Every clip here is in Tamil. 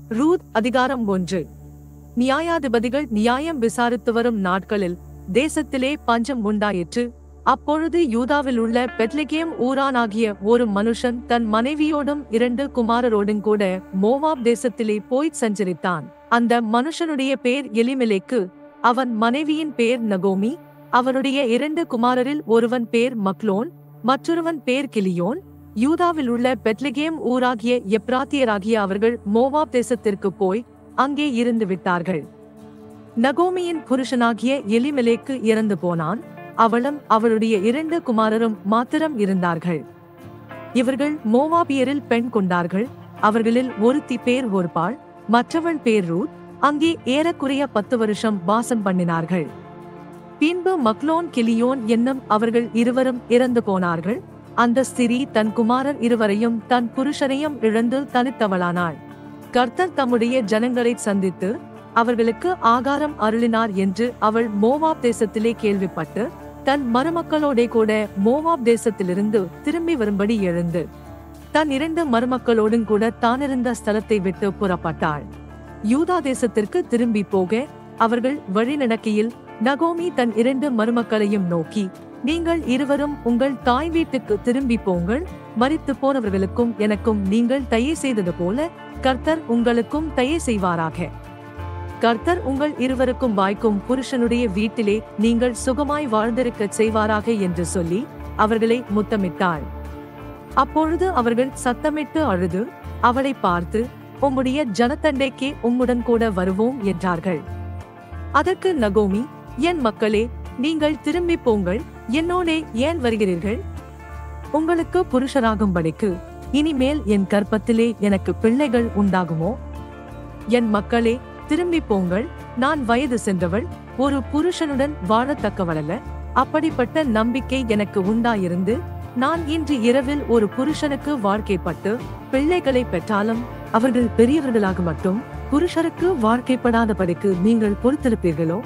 ரூத் அதிகாரம் ஒன்று நியாயாதிபதிகள் நியாயம் விசாரித்து வரும் நாட்களில் தேசத்திலே பஞ்சம் உண்டாயிற்று அப்பொழுது யூதாவில் உள்ள பெத்லெகேம் ஊரானாகிய ஒரு மனுஷன் தன் மனைவியோடும் இரண்டு குமாரரோடும் கூட மோவாப் தேசத்திலே போய்ச் சஞ்சரித்தான் அந்த மனுஷனுடைய பேர் எலிமெலேக்கு அவன் மனைவியின் பேர் நகோமி அவனுடைய இரண்டு குமாரரில் ஒருவன் பேர் மக்லோன் மற்றொருவன் பேர் கிலியோன் யூதாவில் உள்ள பெத்லெகேம் ஊராகிய எப்ராத்தியராகிய அவர்கள் மோவாப் தேசத்திற்கு போய் அங்கே இருந்து விட்டார்கள் நகோமியின் புருஷனாகிய எலிமெலேக்கு இறந்து போனான் அவளும் அவளுடைய இரண்டு குமாரரும் மாத்திரம் இருந்தார்கள் இவர்கள் மோவாபியரில் பெண் கொண்டார்கள் அவர்களில் ஒருத்தி பேர் ஒருபாள் மற்றவள் பேர் ரூத் அங்கே ஏறக்குறைய பத்து வருஷம் வாசம் பண்ணினார்கள் பின்பு மக்லோன் கிளியோன் என்னும் அவர்கள் இருவரும் இறந்து போனார்கள் அந்த ஸ்திரீ தன் குமாரர் இருவரையும் தன் புருஷரையும் இழந்து தனித்தவளானாள் கர்த்தர் தம்முடைய ஜனங்களை சந்தித்து அவர்களுக்கு ஆகாரம் அருளினார் என்று அவள் மோவாப் தேசத்திலே கேள்விப்பட்டு தன் மருமக்களோடே கூட மோவாப் தேசத்திலிருந்து திரும்பி வரும்படி எழுந்து தன் இரண்டு மருமக்களோடும் கூட தானிருந்த ஸ்தலத்தை விட்டு புறப்பட்டாள் யூதா தேசத்திற்கு திரும்பி போக அவர்கள் வழி நடக்கையில் நகோமி தன் இரண்டு மருமக்களையும் நோக்கி நீங்கள் இருவரும் உங்கள் தாய் வீட்டுக்கு திரும்பி போங்கள் மரித்து போனவர்களுக்கும் எனக்கும் நீங்கள் தயை செய்தது போல கர்த்தர் உங்களுக்கும் தயை செய்வாராக கர்த்தர் உங்கள் இருவருக்கும் வாய்க்கும் புருஷனுடைய வீட்டிலே நீங்கள் சுகமாய் வாழ்ந்திருக்கச் செய்வாராக என்று சொல்லி அவர்களை முத்தமிட்டாள் அப்பொழுது அவர்கள் சத்தமிட்டு அழுது அவளை பார்த்து உம்முடைய ஜனத்தண்டைக்கே உம்முடன் கூட வருவோம் என்றார்கள் அதற்கு நகோமி என் மக்களே நீங்கள் திரும்பி போங்கள் என்னோடே ஏன் வருகிறீர்கள் உங்களுக்கு புருஷராகும்படிக்கு இனிமேல் என் கற்பத்திலே எனக்கு பிள்ளைகள் உண்டாகுமோ என் மக்களே திரும்பி போங்கள் நான் வயது சென்றவள் ஒரு புருஷனுடன் வாழத்தக்கவளல்ல அப்படிப்பட்ட நம்பிக்கை எனக்கு உண்டாயிருந்து நான் இன்று இரவில் ஒரு புருஷனுக்கு வாழ்க்கைப்பட்டு பிள்ளைகளை பெற்றாலும் அவர்கள் பெரியவர்களாக மட்டும் புருஷருக்கு வாழ்க்கைப்படாதபடிக்கு நீங்கள் பொறுத்திருப்பீர்களோ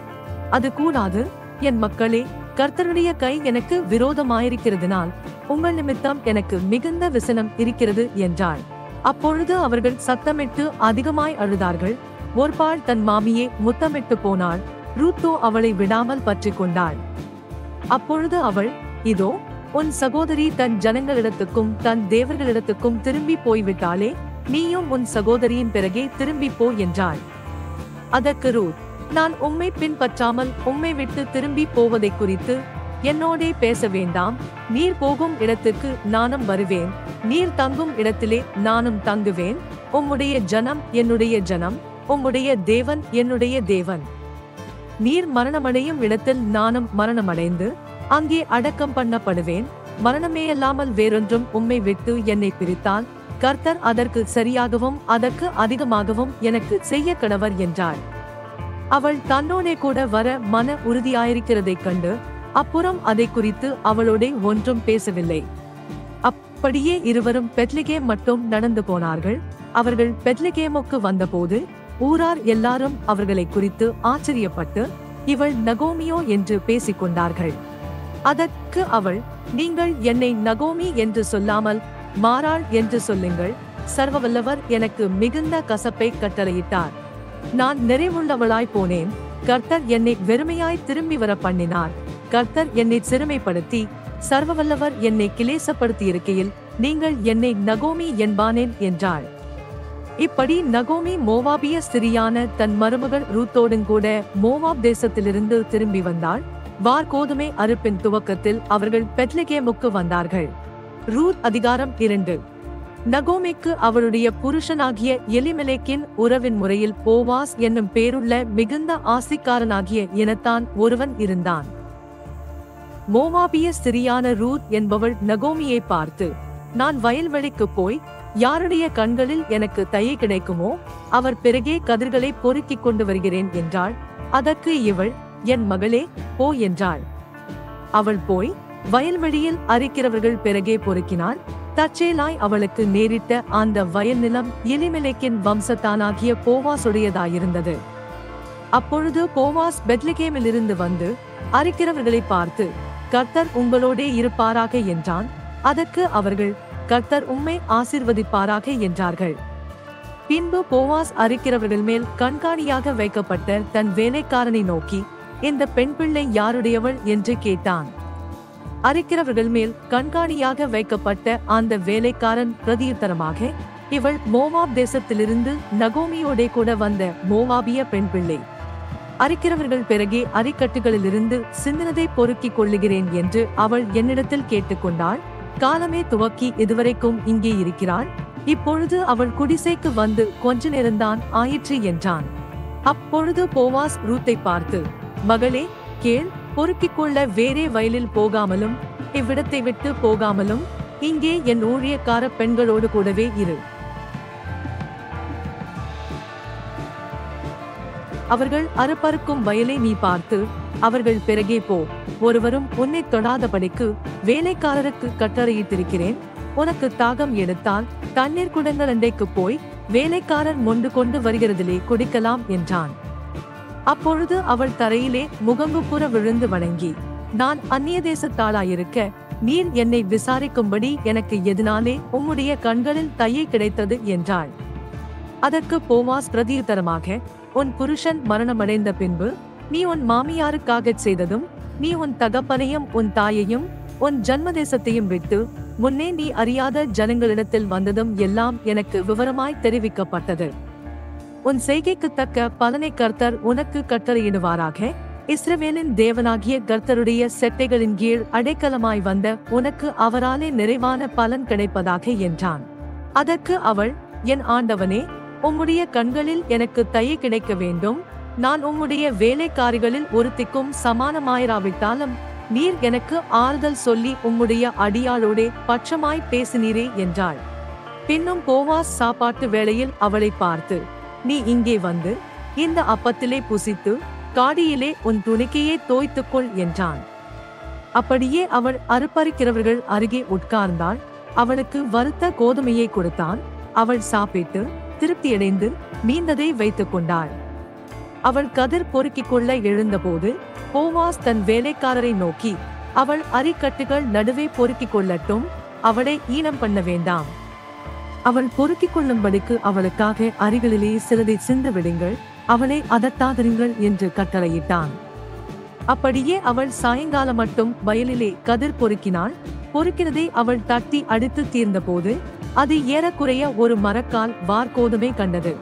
அது கூடாது என் மக்களே கர்த்தருடைய கை எனக்கு விரோதமாயிருக்கிறதுனால் உங்கள் நிமித்தம் எனக்கு மிகுந்த விசனம் இருக்கிறது என்றாள் அப்பொழுது அவர்கள் சத்தமிட்டு அதிகமாய் அழுதார்கள் ஒருபாள் தன் மாமியே முத்தமிட்டு போனாள் ரூத்தோ அவளை விடாமல் பற்றிக் கொண்டாள் அப்பொழுது அவள் இதோ உன் சகோதரி தன் ஜனங்களிடத்துக்கும் தன் தேவர்களிடத்துக்கும் திரும்பி போய்விட்டாளே நீயும் உன் சகோதரியின் பிறகே திரும்பி போ என்றாள் அதற்கு ரூத் நான் உம்மை பின்பற்றாமல் உம்மை விட்டு திரும்பி போவதை குறித்து என்னோடே பேச வேண்டாம் நீர் போகும் இடத்துக்கு நானும் வருவேன் நீர் தங்கும் இடத்திலே நானும் தங்குவேன் உம்முடைய ஜனம் என்னுடைய ஜனம் உம்முடைய தேவன் என்னுடைய தேவன் நீர் மரணமடையும் இடத்தில் நானும் மரணமடைந்து அங்கே அடக்கம் பண்ணப்படுவேன் மரணமேயல்லாமல் வேறொன்றும் உம்மை விட்டு என்னை பிரித்தால் கர்த்தர் அதற்கு சரியாகவும் அதற்கு அதிகமாகவும் எனக்கு செய்ய கடவர் என்றாள் அவள் தன்னோடே கூட வர மன உறுதியாயிருக்கிறதைக் கண்டு அப்புறம் அதை குறித்து அவளோடே ஒன்றும் பேசவில்லை அப்படியே இருவரும் பெத்லிகேம் மட்டும் நடந்து போனார்கள் அவர்கள் பெத்லிகேமுக்கு வந்தபோது ஊரார் எல்லாரும் அவர்களை குறித்து ஆச்சரியப்பட்டு இவள் நகோமியோ என்று பேசிக் கொண்டார்கள் அதற்கு அவள் நீங்கள் என்னை நகோமி என்று சொல்லாமல் மாறாள் என்று சொல்லுங்கள் சர்வவல்லவர் எனக்கு மிகுந்த கசப்பை கட்டளையிட்டார் நான் நிறைவுள்ளவளாய் போனேன் கர்த்தர் என்னை வெறுமையாய் திரும்பி வர பண்ணினார் கர்த்தர் என்னை சிறுமைப்படுத்தி சர்வவல்லவர் என்னை கிளேசப்படுத்தி இருக்கையில் நீங்கள் என்னை நகோமி என்பானேன் என்றாள் இப்படி நகோமி மோவாபிய ஸ்திரியான தன் மருமகள் ரூத்தோடும் கூட மோவாப் தேசத்திலிருந்து திரும்பி வந்தாள் வார்கோதுமை அறுப்பின் துவக்கத்தில் அவர்கள் பெத்லகேமுக்கு வந்தார்கள் ரூத் அதிகாரம் இரண்டு நகோமிக்கு அவளுடைய புருஷனாகிய எலிமெலேக்கின் உறவின் முறையில் போவாஸ் என்னும் பேருள்ள மிகுந்த ஆசிக்காரனாகிய இனத்தான் ஒருவன் இருந்தான் மோவாபிய ஸ்திரியான ரூத் என்பவள் நகோமியை பார்த்து நான் வயல்வெளிக்கு போய் யாருடைய கண்களில் எனக்கு தயை கிடைக்குமோ அவர் பிறகே கதிர்களை பொறுக்கிக் கொண்டு வருகிறேன் என்றாள் அதற்கு இவள் என் மகளே போ என்றாள் அவள் போய் வயல்வெளியில் அரிக்கிறவர்கள் பிறகே பொறுக்கினாள் தற்செயலாய் அவளுக்கு நேரிட்ட அந்த வயல் நிலம் எலிமெலேக்கின் வம்சத்தானாகிய போவாசுடையதாயிருந்தது அப்பொழுது போவாஸ் பெத்லகேமிலிருந்து வந்து அரிக்கிறவர்களை பார்த்து கர்த்தர் உங்களோடே இருப்பாராக என்றான் அதற்கு அவர்கள் கர்த்தர் உம்மை ஆசிர்வதிப்பாராக என்றார்கள் பின்பு போவாஸ் அரிக்கிறவர்கள் மேல் கண்காணியாக வைக்கப்பட்ட தன் வேலைக்காரனை நோக்கி இந்த பெண் பிள்ளை யாருடையவள் என்று கேட்டான் அரிக்கிறவர்கள் மேல் கண்காணியாக வைக்கப்பட்ட அந்த வேலைக்காரன் பிரதியுத்தரமாக இவள் மோவாப் தேசத்திலிருந்து நகோமியோடே கூட வந்த மோவாபிய பெண் பிள்ளை அரிக்கிறவர்கள் பிறகே அரிக்கட்டுகளிலிருந்து சிந்தினதை பொறுக்கிக் கொள்ளுகிறேன் என்று அவள் என்னிடத்தில் கேட்டுக்கொண்டாள் காலமே துவக்கி இதுவரைக்கும் இங்கே இருக்கிறாள் இப்பொழுது அவள் குடிசைக்கு வந்து கொஞ்ச நேரம்தான் ஆயிற்று என்றான் அப்பொழுது போவாஸ் ரூத்தை பார்த்து மகளே கேள் பொறுக்கிக் கொள்ள வேறே வயலில் போகாமலும் இவ்விடத்தை விட்டு போகாமலும் இங்கே என் ஊழியக்கார பெண்களோடு கூடவே இரு அவர்கள் அறுப்பறுக்கும் வயலை நீ பார்த்து அவர்கள் பிறகே போ ஒருவரும் உன்னை தொடாதபடிக்கு வேலைக்காரருக்கு கட்டளையிட்டிருக்கிறேன் உனக்கு தாகம் எடுத்தால் தண்ணீர் குடங்கள் அண்டைக்கு போய் வேலைக்காரர் மொண்டு கொண்டு வருகிறதிலே குடிக்கலாம் என்றான் அப்பொழுது அவள் தரையிலே முகங்குப்புற விழுந்து வணங்கி நான் அந்நிய தேசத்தாளாயிருக்க நீர் என்னை விசாரிக்கும்படி எனக்கு எதனாலே உம்முடைய கண்களில் தையை கிடைத்தது என்றாள் அதற்கு போவாஸ் பிரதியுத்தரமாக உன் புருஷன் மரணமடைந்த பின்பு நீ உன் மாமியாருக்காகச் செய்ததும் நீ உன் தகப்பனையும் உன் தாயையும் உன் ஜன்மதேசத்தையும் விட்டு முன்னே நீ அறியாத ஜனங்களிடத்தில் வந்ததும் எல்லாம் எனக்கு விவரமாய் தெரிவிக்கப்பட்டது உன் செய்கைக்கு தக்க பலனை கர்த்தர் உனக்கு கட்டளையிடுவாராக இஸ்ரவேலின் தேவனாகிய கர்த்தருடைய செட்டைகளின் கீழ் அடைக்கலமாய் வந்த உனக்கு அவராலே நிறைவான பலன் கிடைப்பதாக என்றான் அதற்கு அவள் என் ஆண்டவனே உம்முடைய கண்களில் எனக்கு தயை கிடைக்க வேண்டும் நான் உம்முடைய வேலைக்காரிகளில் ஒருத்திக்கும் சமானமாயிராவிட்டாலும் நீர் எனக்கு ஆறுதல் சொல்லி உம்முடைய அடியாளோடே பட்சமாய் பேசினீரே என்றாள் பின்னும் போவாஸ் சாப்பாட்டு வேளையில் அவளை பார்த்து நீ இங்கே வந்து இந்த அப்பத்திலே புசித்து காடியிலே உன் துணிக்கையே தோய்த்துக்கொள் என்றான் அப்படியே அவள் அறுப்பறிக்கிறவர்கள் அருகே உட்கார்ந்தாள் அவளுக்கு வறுத்த கோதுமையை கொடுத்தான் அவள் சாப்பிட்டு திருப்தியடைந்து மீந்ததை வைத்துக் கொண்டாள் அவள் கதிர் பொறுக்கிக் கொள்ள எழுந்தபோது போவாஸ் தன் வேலைக்காரரை நோக்கி அவள் அரிக்கட்டுகள் நடுவே பொறுக்கிக் கொள்ளட்டும் அவளை ஈனம் பண்ண வேண்டாம் அவள் பொறுக்கிக் கொள்ளும்படிக்கு அவளுக்காக அரிகளிலே சிலதை சிந்து விடுங்கள் அவளை அதட்டாதருங்கள் என்று கட்டளையிட்டான் அப்படியே அவள் சாயங்காலம் மட்டும் வயலிலே கதிர் பொறுக்கினாள் பொறுக்கிறதை அவள் தட்டி அடித்து தீர்ந்தபோது அது ஏறக்குறைய ஒரு மரக்கால் வார்கோதுமை கண்டது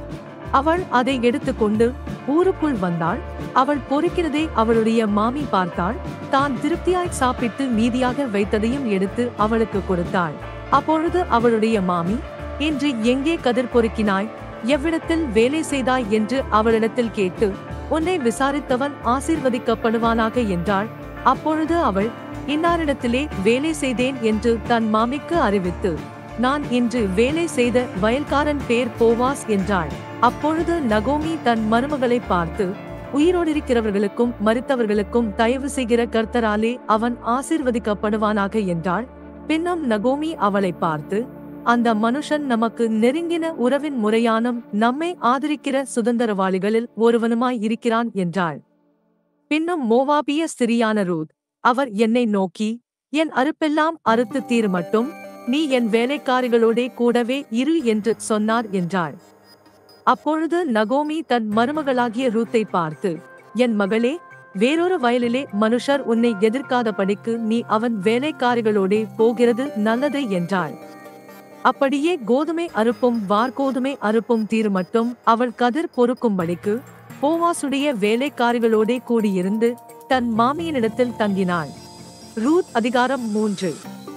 அவள் அதை எடுத்துக்கொண்டு ஊருக்குள் வந்தாள் அவள் பொறுக்கிறதை அவளுடைய மாமி பார்த்தாள் தான் திருப்தியாய் சாப்பிட்டு மீதியாக வைத்ததையும் எடுத்து அவளுக்கு கொடுத்தாள் அப்பொழுது அவளுடைய மாமி இன்று எங்கே கதிர் பொறுக்கினாய் எவ்விடத்தில் வேலை செய்தாய் என்று அவளிடத்தில் கேட்டு உன்னை விசாரித்தவன் ஆசீர்வதிக்கப்படுவானாக என்றாள் அப்பொழுது அவள் இன்னாரிடத்திலே வேலை செய்தேன் என்று தன் மாமிக்கு அறிவித்து நான் இன்று வேலை செய்த வயல்காரன் பேர் போவாஸ் என்றாள் அப்பொழுது நகோமி தன் மருமகளை பார்த்து உயிரோடிருக்கிறவர்களுக்கும் மரித்தவர்களுக்கும் தயவு செய்கிற கர்த்தராலே அவன் ஆசீர்வதிக்கப்படுவானாக என்றாள் பின்னும் நகோமி அவளை பார்த்து அந்த மனுஷன் நமக்கு நெருங்கின உறவின் முறையானும் நம்மை ஆதரிக்கிற சுதந்திரவாளிகளில் ஒருவனுமாய் இருக்கிறான் என்றாள் பின்னும் மோவாபிய ஸ்திரியான ரூத் அவர் என்னை நோக்கி என் அறுப்பெல்லாம் அறுத்து தீர் மட்டும் நீ என் வேலைக்காரிகளோடே கூடவே இரு என்று சொன்னார் என்றாள் அப்பொழுது நகோமி தன் மருமகளாகிய ரூத்தை பார்த்து என் மகளே வேறொரு வயலிலே மனுஷர் உன்னை எதிர்க்காதபடிக்கு நீ அவன் வேலைக்காரிகளோடே போகிறது நல்லது என்றாள் அப்படியே கோதுமை அறுப்பும் வார்கோதுமை அறுப்பும் தீர் மட்டும் அவள் கதிர் பொறுக்கும்படிக்கு போவாசுடைய வேலைக்காரிகளோடே கூடியிருந்து தன் மாமியினிடத்தில் தங்கினாள் ரூத் அதிகாரம் மூன்று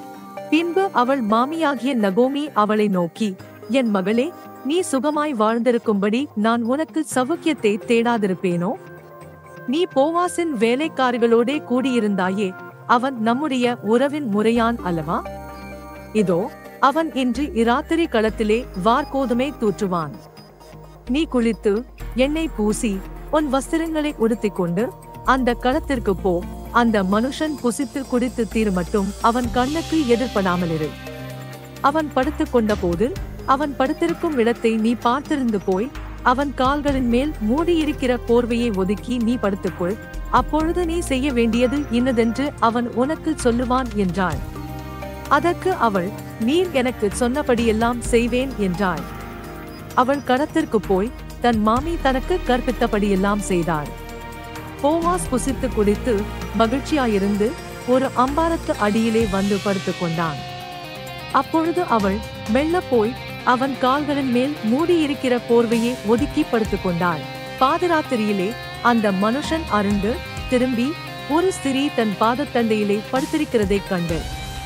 பின்பு அவள் மாமியாகிய நகோமி அவளை நோக்கி என் மகளே நீ சுகமாய் வாழ்ந்திருக்கும்படி நான் உனக்கு சவுக்கியத்தை தேடாதிருப்பேனோ நீ போவாசின் வேலைக்காரிகளோடே கூடியிருந்தாயே அவன் நம்முடைய உறவின் முறையான் அல்லவா இதோ அவன் இன்று இராத்திரி களத்திலே வார்கோதுமை தூற்றுவான் நீ குளித்து எண்ணெய் பூசி உன் வஸ்திரங்களை உடுத்திக் கொண்டு அந்த களத்திற்கு போ அந்த மனுஷன் புசித்து குடித்து தீர் மட்டும் அவன் கண்ணுக்கு எதிர்ப்படாமல் இரு அவன் படுத்துக் கொண்ட போது அவன் படுத்திருக்கும் இடத்தை நீ பார்த்திருந்து போய் அவன் கால்களின் மேல் மூடியிருக்கிற போர்வையை ஒதுக்கி நீ படுத்துக்கொள் அப்பொழுது நீ செய்ய வேண்டியது இன்னதென்று அவன் உனக்கு சொல்லுவான் என்றாள் அதற்கு அவள் நீர் எனக்கு சொன்னபடியெல்லாம் செய்வேன் என்றாள் அவள் களத்திற்கு போய் தன் மாமி தனக்கு கற்பித்தபடியெல்லாம் செய்தாள் போவாஸ் புசித்து குடித்து மகிழ்ச்சியாயிருந்து ஒரு அம்பாரத்து அடியிலே வந்து படுத்துக் கொண்டான் அப்பொழுது அவள் மெல்ல போய் அவன் கால்களின் மேல் மூடியிருக்கிற போர்வையை ஒதுக்கி படுத்துக் கொண்டாள் பாதராத்திரியிலே அந்த மனுஷன் அருண்டு திரும்பி ஒரு ஸ்திரீ தன் பாதத்தண்டையிலே படுத்திருக்கிறதைக் கண்டு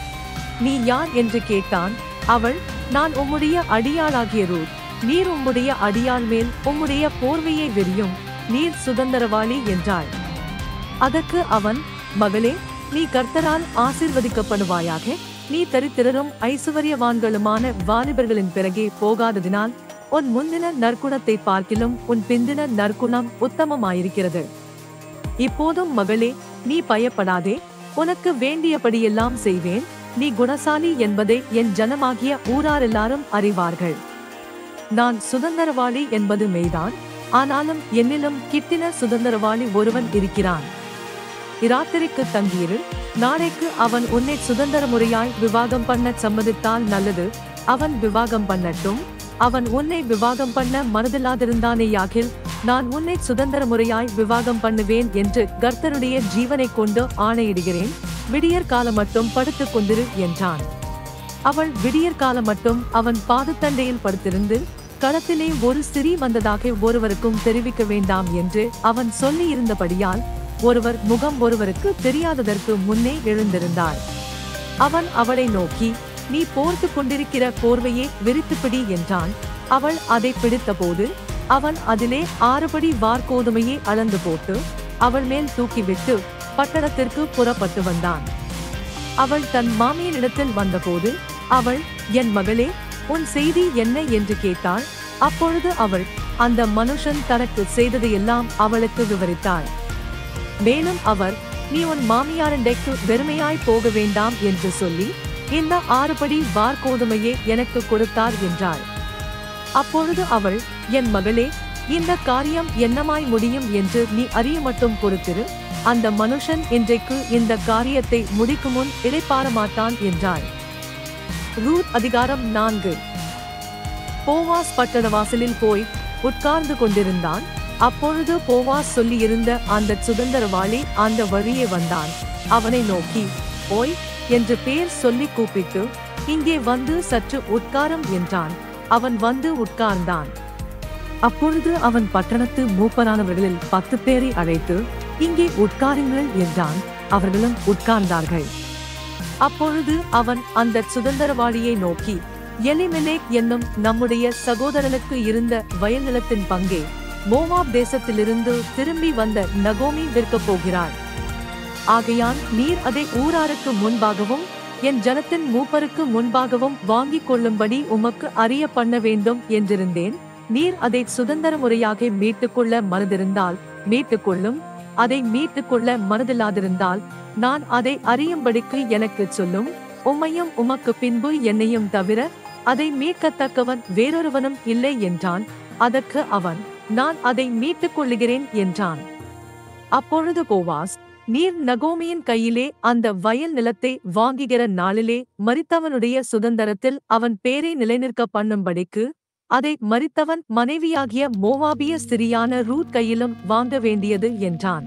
நீ யார் என்று கேட்டான் அவள் நான் உம்முடைய அடியாளாகிய ரூத் நீர் உம்முடைய அடியாள் மேல் உம்முடைய போர்வையை விரியும் நீர் சுதந்திரவாளி என்றாள் அதற்கு அவன் மகளே நீ கர்த்தரால் ஆசிர்வதிக்கப்படுவாயாக நீ தரித்திரரும் ஐசுவரியவான்களுமான வாலிபர்களின் பிறகே போகாததினால் உன் முந்தின நற்குணத்தை பார்க்கிலும் உன் பிந்தின நற்குணம் உத்தமமாயிருக்கிறது இப்போதும் மகளே நீ பயப்படாதே உனக்கு வேண்டியபடியெல்லாம் செய்வேன் நீ குணசாலி என்பதை என் ஜனமாகிய ஊராரெல்லாரும் அறிவார்கள் நான் சுதந்திரவாளி என்பது மெய்தான் ஆனாலும் என்னிலும் கிட்டின சுதந்திரவாளி ஒருவன் இருக்கிறான் இராத்திரிக்கு தங்கியிரு நாளைக்கு அவன் உன்னை சுதந்திர முறையாய் விவாகம் பண்ண சம்மதித்தால் நல்லது அவன் விவாகம் பண்ணட்டும் அவன் உன்னை விவாகம் பண்ண மனதில்லாதிருந்தானேயாகில் நான் உன்னை சுதந்திர முறையாய் விவாகம் பண்ணுவேன் என்று கர்த்தருடைய ஜீவனை கொண்டு ஆணையிடுகிறேன் விடியற் காலம் மட்டும் படுத்துக் கொண்டிரு என்றான் அவள் விடியற் காலம் மட்டும் அவன் பாதத்தண்டையில் படுத்திருந்து களத்திலே ஒரு ஸ்திரீ வந்ததாக ஒருவருக்கும் தெரிவிக்க வேண்டாம் என்று அவன் சொல்லி இருந்தபடியால் ஒருவர் முகம் ஒருவருக்கு தெரியாததற்கு முன்னே எழுந்திருந்தாள் அவன் அவளை நோக்கி நீ போர்த்து கொண்டிருக்கிற போர்வையே விரித்துப்பிடி என்றான் அவள் அதை பிடித்தபோது அவன் அதிலே ஆறுபடி வார்கோதுமையை அளந்து போட்டு அவள் மேல் தூக்கிவிட்டு பட்டணத்திற்கு புறப்பட்டு வந்தான் அவள் தன் மாமியினிடத்தில் வந்தபோது அவள் என் மகளே உன் செய்தி என்ன என்று கேட்டாள் அப்பொழுது அவள் அந்த மனுஷன் தனக்கு செய்ததையெல்லாம் அவளுக்கு விவரித்தாள் மேலும் அவர் நீ உன் மாமியாரண்டைக்கு வெறுமையாய் போக வேண்டாம் என்று சொல்லி இந்த ஆறுபடி வார்கோதுமையே எனக்கு கொடுத்தார் என்றாள் அப்பொழுது அவள் என் மகளே இந்த காரியம் என்னமாய் முடியும் என்று நீ அறிய மட்டும் பொறுத்திரு அந்த மனுஷன் இன்றைக்கு இந்த காரியத்தை முடிக்கும் முன் இடைப்பார மாட்டான் என்றாள் ரூத் அதிகாரம் நான்கு போவாஸ் பட்டண வாசலில் போய் உட்கார்ந்து கொண்டிருந்தான் அப்பொழுது போவாஸ் சொல்லியிருந்த அந்த சுதந்திரவாளி அந்த வழியே வந்தான் அவனை நோக்கி ஓய் என்று பேர் சொல்லி கூப்பிட்டு இங்கே வந்து சற்று உட்காரம் என்றான் அவன் வந்து உட்கார்ந்தான் அப்பொழுது அவன் பட்டணத்து மூப்பரானவர்களில் பத்து பேரை அழைத்து இங்கே உட்காருங்கள் என்றான் அவர்களும் உட்கார்ந்தார்கள் அப்பொழுது அவன் அந்த சுதந்திரவாளியை நோக்கி எலிமெலேக் என்னும் நம்முடைய சகோதரனுக்கு இருந்த வயல் நிலத்தின் பங்கே மோவாப் தேசத்திலிருந்து திரும்பி வந்த நகோமி விற்கப் போகிறாள் ஆகையால் நீர் அதை ஊராருக்கு முன்பாகவும் என் ஜனத்தின் மூப்பருக்கு முன்பாகவும் வாங்கிக் கொள்ளும்படி உமக்கு அறிய பண்ண வேண்டும் என்றிருந்தேன் நீர் அதை சுதந்திர முறையாக மீட்டுக்கொள்ள மனதிருந்தால் மீட்டுக்கொள்ளும் அதை மீட்டுக்கொள்ள மனதில்லாதிருந்தால் நான் அதை அறியும்படிக்கு எனக்கு சொல்லும் உம்மையும் உமக்கு பின்பு என்னையும் தவிர அதை மீட்கத்தக்கவன் வேறொருவனும் இல்லை என்றான் அதற்கு அவன் நான் அதை மீட்டுக் கொள்ளுகிறேன் என்றான் அப்பொழுது போவாஸ் நீர் நகோமியின் கையிலே அந்த வயல் நிலத்தை வாங்குகிற நாளிலே மரித்தவனுடைய சுதந்திரத்தில் அவன் பேரை நிலைநிற்க பண்ணும்படிக்கு அதை மரித்தவன் மனைவியாகிய மோவாபிய ஸ்திரியான ரூத் கையிலும் வாங்க வேண்டியது என்றான்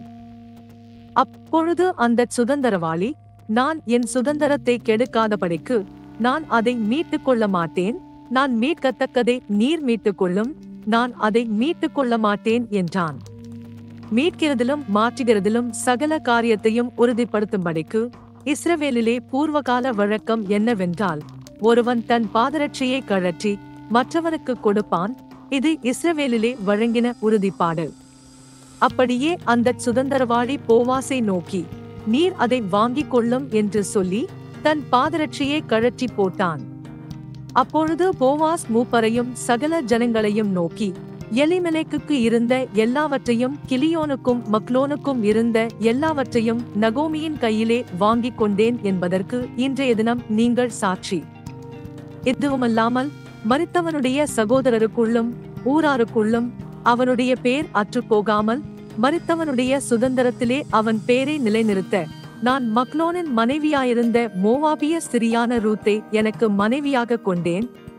அப்பொழுது அந்த சுதந்திரவாளி நான் என் சுதந்திரத்தை கெடுக்காதபடிக்கு நான் அதை மீட்டுக் கொள்ள மாட்டேன் நான் மீட்கத்தக்கதை நீர் மீட்டுக் கொள்ளும் நான் அதை மீட்டுக் கொள்ள மாட்டேன் என்றான் மீட்கிறதிலும் மாற்றுகிறதிலும் சகல காரியத்தையும் உறுதிப்படுத்தும்படிக்கு இஸ்ரவேலிலே பூர்வகால வழக்கம் என்னவென்றால் ஒருவன் தன் பாதரட்சையை கழற்றி மற்றவனுக்கு கொடுப்பான் இது இஸ்ரவேலிலே வழங்கின உறுதிப்பாடு அப்படியே அந்த சுதந்திரவாளி போவாசை நோக்கி நீர் அதை வாங்கிக் கொள்ளும் என்று சொல்லி தன் பாதரட்சியை கழற்றி போட்டான் அப்பொழுது போவாஸ் மூப்பரையும் சகல ஜனங்களையும் நோக்கி எலிமெலேக்குக்கு இருந்த எல்லாவற்றையும் கிளியோனுக்கும் மக்லோனுக்கும் இருந்த எல்லாவற்றையும் நகோமியின் கையிலே வாங்கிக் கொண்டேன் என்பதற்கு இன்றைய தினம் நீங்கள் சாட்சி இதுவுமல்லாமல் மரித்தவனுடைய சகோதரருக்குள்ளும் ஊராருக்குள்ளும் அவனுடைய பேர் அற்றுப்போகாமல் மரித்தவனுடைய சுதந்திரத்திலே அவன் பேரை நிலைநிறுத்த நான் மக்லோனின் மனைவியாயிருந்த மோவாபிய ஸ்திரியான ரூத்தை எனக்கு மனைவியாக கொண்டேன்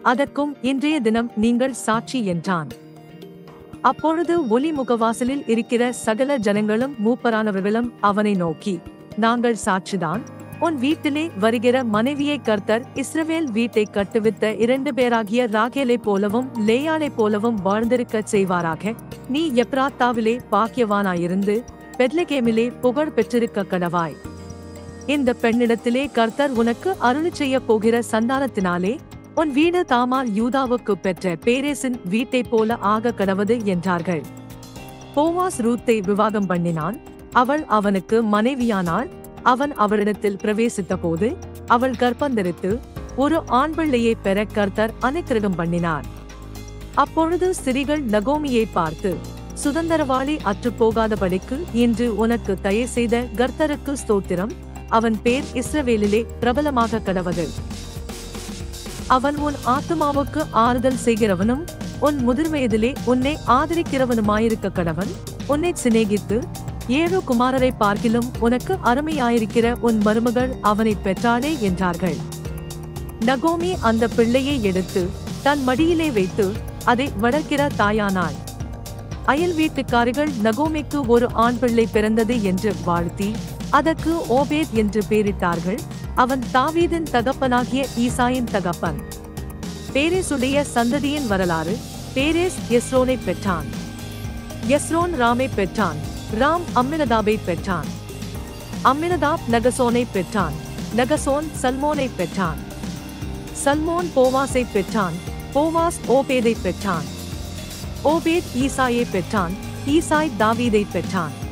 அதற்கும் இன்றைய தினம் நீங்கள் சாட்சி என்றான் அப்பொழுது ஒலி முகவாசலில் இருக்கிற சகல ஜனங்களும் மூப்பரானவர்களும் அவனை நோக்கி நாங்கள் சாட்சிதான் உன் வீட்டிலே வருகிற மனைவியை கர்த்தர் இஸ்ரவேல் வீட்டை கட்டுவித்த இரண்டு பேராகிய ராகேலை போலவும் லேயாளை போலவும் வாழ்ந்திருக்கச் செய்வாராக நீ எப்ராத்தாவிலே பாக்கியவானாயிருந்து பெத்லகேமிலே புகழ் பெற்றிருக்க கடவாய் இந்த பெண்ணிடத்திலே கர்த்தர் உனக்கு அருளி செய்ய போகிற சந்தானத்தினாலே உன் வீடு தாமால் யூதாவுக்கு பெற்ற பேரேசின் வீட்டைப் போல ஆக கடவது என்றார்கள் போவாஸ் ரூத்தை விவாகம் பண்ணினான் அவள் அவனுக்கு மனைவியானாள் அவன் அவளிடத்தில் பிரவேசித்த போது அவள் கர்ப்பந்தரித்து ஒரு ஆண் பிள்ளையை பெற கர்த்தர் அனுக்கிரகம் பண்ணினார் அப்பொழுது ஸ்திரிகள் நகோமியை பார்த்து சுதந்திரவாளி அற்றுப் போகாதபடிக்கு இன்று உனக்கு தயை செய்த கர்த்தருக்கு ஸ்தோத்திரம் அவன் பேர் இஸ்ரவேலிலே பிரபலமாக கடவது அவன் உன் ஆத்துமாவுக்கு ஆறுதல் செய்கிறவனும் உன் முதிர்வயதிலே உன்னை ஆதரிக்கிறவனுமாயிருக்க கடவன் உன்னை சிநேகித்து ஏழு குமாரரை பார்க்கிலும் உனக்கு அருமையாயிருக்கிற உன் மருமகள் அவனை பெற்றாளே என்றார்கள் நகோமி அந்த பிள்ளையை எடுத்து தன் மடியிலே வைத்து அதை வளர்க்கிற தாயானாள் அயல் வீட்டுக்காரிகள் நகோமிக்கு ஒரு ஆண் பிள்ளை பிறந்தது என்று வாழ்த்தி அதற்கு ஓபேத் என்று பெயரிட்டார்கள் அவன் தாவீதின் தகப்பனாகிய ஈசாயின் தகப்பன் பேரேசுடைய சந்ததியின் வரலாறு பேரேஸ் எஸ்ரோனை பெற்றான் எஸ்ரோன் ராமை பெற்றான் ராம் அம்மினதாபை பெற்றான் அம்மினதாப் நகசோனை பெற்றான் நகசோன் சல்மோனை பெற்றான் சல்மோன் போவாஸை பெற்றான் போவாஸ் ஓபேதை பெற்றான் ஓபேத் ஈசாயை பெற்றான் ஈசாய் தாவீதை பெற்றான்